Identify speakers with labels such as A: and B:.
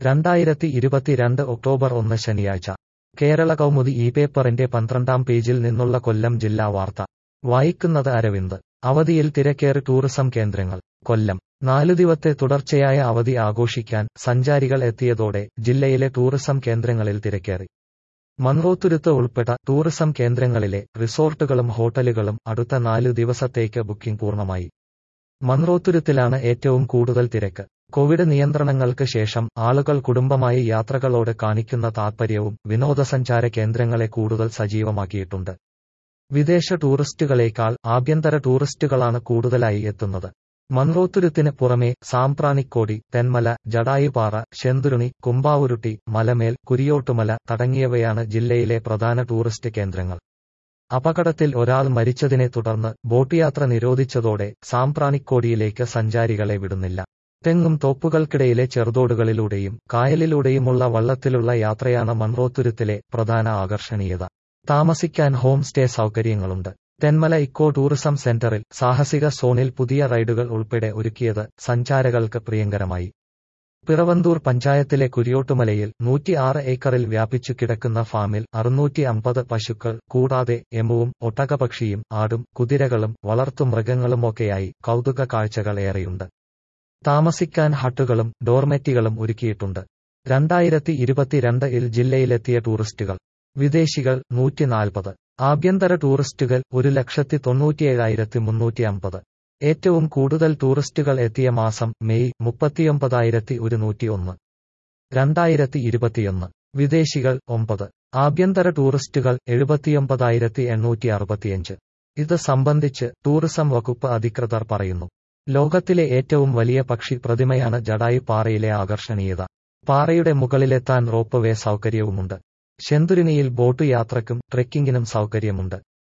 A: രണ്ടായിരത്തി ഇരുപത്തിരണ്ട് ഒക്ടോബർ ഒന്ന് ശനിയാഴ്ച കേരള കൗമുദി ഈ പേപ്പറിന്റെ പന്ത്രണ്ടാം പേജിൽ നിന്നുള്ള കൊല്ലം ജില്ലാ വാർത്ത വായിക്കുന്നത് അരവിന്ദ് അവധിയിൽ തിരക്കേറി ടൂറിസം കേന്ദ്രങ്ങൾ കൊല്ലം നാലു ദിവസത്തെ തുടർച്ചയായ അവധി ആഘോഷിക്കാൻ സഞ്ചാരികൾ എത്തിയതോടെ ജില്ലയിലെ ടൂറിസം കേന്ദ്രങ്ങളിൽ തിരക്കേറി മൺറോത്തുരുത്ത് ഉൾപ്പെട്ട ടൂറിസം കേന്ദ്രങ്ങളിലെ റിസോർട്ടുകളും ഹോട്ടലുകളും അടുത്ത നാലു ദിവസത്തേക്ക് ബുക്കിംഗ് പൂർണ്ണമായി മൺറോത്തുരുത്തിലാണ് ഏറ്റവും കൂടുതൽ തിരക്ക് കോവിഡ് നിയന്ത്രണങ്ങൾക്ക് ശേഷം ആളുകൾ കുടുംബമായി യാത്രകളോട് കാണിക്കുന്ന താൽപര്യവും വിനോദസഞ്ചാര കേന്ദ്രങ്ങളെ കൂടുതൽ സജീവമാക്കിയിട്ടുണ്ട് വിദേശ ടൂറിസ്റ്റുകളേക്കാൾ ആഭ്യന്തര ടൂറിസ്റ്റുകളാണ് കൂടുതലായി എത്തുന്നത് മൺറോത്തുരുത്തിന് പുറമെ സാമ്പ്രാണിക്കോടി തെന്മല ജടായുപാറ ശെന്തുരുണി കുമ്പാവുരുട്ടി മലമേൽ കുരിയോട്ടുമല തുടങ്ങിയവയാണ് ജില്ലയിലെ പ്രധാന ടൂറിസ്റ്റ് കേന്ദ്രങ്ങൾ അപകടത്തിൽ ഒരാൾ മരിച്ചതിനെ തുടർന്ന് ബോട്ട് യാത്ര നിരോധിച്ചതോടെ സാമ്പ്രാണിക്കോടിയിലേക്ക് സഞ്ചാരികളെ വിടുന്നില്ല തെങ്ങും തോപ്പുകൾക്കിടയിലെ ചെറുതോടുകളിലൂടെയും കായലിലൂടെയുമുള്ള വള്ളത്തിലുള്ള യാത്രയാണ് മൺറോത്തുരുത്തിലെ പ്രധാന ആകർഷണീയത താമസിക്കാൻ ഹോം സ്റ്റേ സൗകര്യങ്ങളുണ്ട് തെന്മല ഇക്കോ ടൂറിസം സെന്ററിൽ സാഹസിക സോണിൽ പുതിയ റൈഡുകൾ ഉൾപ്പെടെ ഒരുക്കിയത് സഞ്ചാരികൾക്ക് പ്രിയങ്കരമായി പിറവന്തൂർ പഞ്ചായത്തിലെ കുരിയോട്ടുമലയിൽ നൂറ്റിയാറ് ഏക്കറിൽ വ്യാപിച്ചു കിടക്കുന്ന ഫാമിൽ അറുന്നൂറ്റി അമ്പത് പശുക്കൾ കൂടാതെ എമുവും ഒട്ടകപക്ഷിയും ആടും കുതിരകളും വളർത്തുമൃഗങ്ങളുമൊക്കെയായി കൗതുക കാഴ്ചകൾ ഏറെയുണ്ട് താമസിക്കാൻ ഹട്ടുകളും ഡോർമെറ്റികളും ഒരുക്കിയിട്ടുണ്ട് രണ്ടായിരത്തി ഇരുപത്തിരണ്ട് ഇൽ ജില്ലയിലെത്തിയ ടൂറിസ്റ്റുകൾ വിദേശികൾ നൂറ്റിനാൽപ്പത് ആഭ്യന്തര ടൂറിസ്റ്റുകൾ ഒരു ലക്ഷത്തി തൊണ്ണൂറ്റിയേഴായിരത്തി മുന്നൂറ്റി അമ്പത് ഏറ്റവും കൂടുതൽ ടൂറിസ്റ്റുകൾ എത്തിയ മാസം മെയ് മുപ്പത്തിയൊമ്പതായിരത്തി ഒരുന്നൂറ്റി ഒന്ന് രണ്ടായിരത്തി ഇരുപത്തിയൊന്ന് വിദേശികൾ ഒമ്പത് ആഭ്യന്തര ടൂറിസ്റ്റുകൾ എഴുപത്തിയൊമ്പതായിരത്തി എണ്ണൂറ്റി അറുപത്തിയഞ്ച് ഇത് സംബന്ധിച്ച് ടൂറിസം വകുപ്പ് അധികൃതർ പറയുന്നു ലോകത്തിലെ ഏറ്റവും വലിയ പക്ഷി പ്രതിമയാണ് ജഡായു പാറയിലെ ആകർഷണീയത പാറയുടെ മുകളിലെത്താൻ റോപ്പ് വേ സൗകര്യവുമുണ്ട് ശെന്തുരുണിയിൽ ബോട്ട് യാത്രയ്ക്കും ട്രെക്കിങ്ങിനും സൗകര്യമുണ്ട്